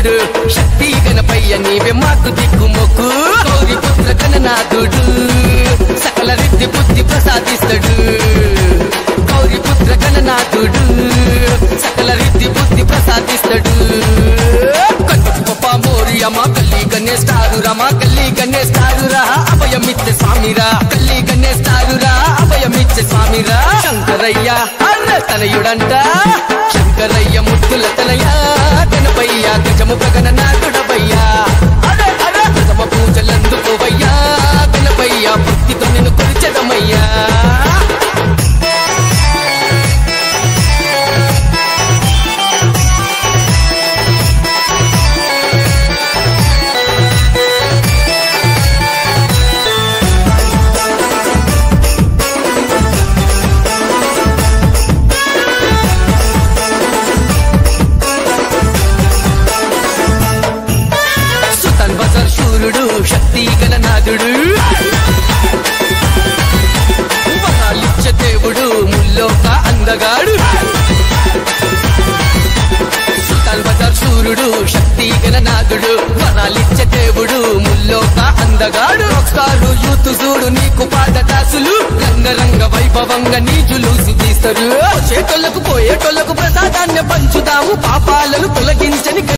దేవుడు శక్తి గణపయ్య నీవే మాకు దిక్కు మొక్కు గౌరి పుత్ర గణనాథుడు సకల రిద్ధి బుద్ధి ప్రసాదిస్తాడు గౌరి పుత్ర గణనాథుడు సకల రిద్ధి బుద్ధి ప్రసాదిస్తాడు గణపతి పప్ప మోరియమ్మ కల్లి గణేస్తాడు రమ కల్లి గణేస్తాడు రా అభయమిచ్చే స్వామిరా కల్లి గణేస్తాడు రా అభయమిచ్చే స్వామిరా శంకరయ్య అన్న తనయుడంట శంకరయ్య ముద్దుల తనయ గణపయ్య గజము గగన నాటుడబయ్యా అరే అరే ప్రథమ పూజలందుకోవయ్యా గణపయ్య భక్తితో నిన్ను కొలిచెదమయ్యా సుతన్ బజర్ శూరుడు శక్తి గణనాథుడు వరాలిచ్చే దేవుడు ముల్లోక అందగాడు సుతన్ బజర్ శూరుడు శక్తి గణనాథుడు వరాలిచ్చే దేవుడు ముల్లోక అందగాడు ఒకసారు యూత్ చూడు నీకు పాట టాసులు రంగరంగ వైభవంగా నీజులు సుతీస్తారు చేటోళ్లకు పోయేటోళ్లకు ప్రసాదాన్ని పంచుదాము పాపాలను తొలగించని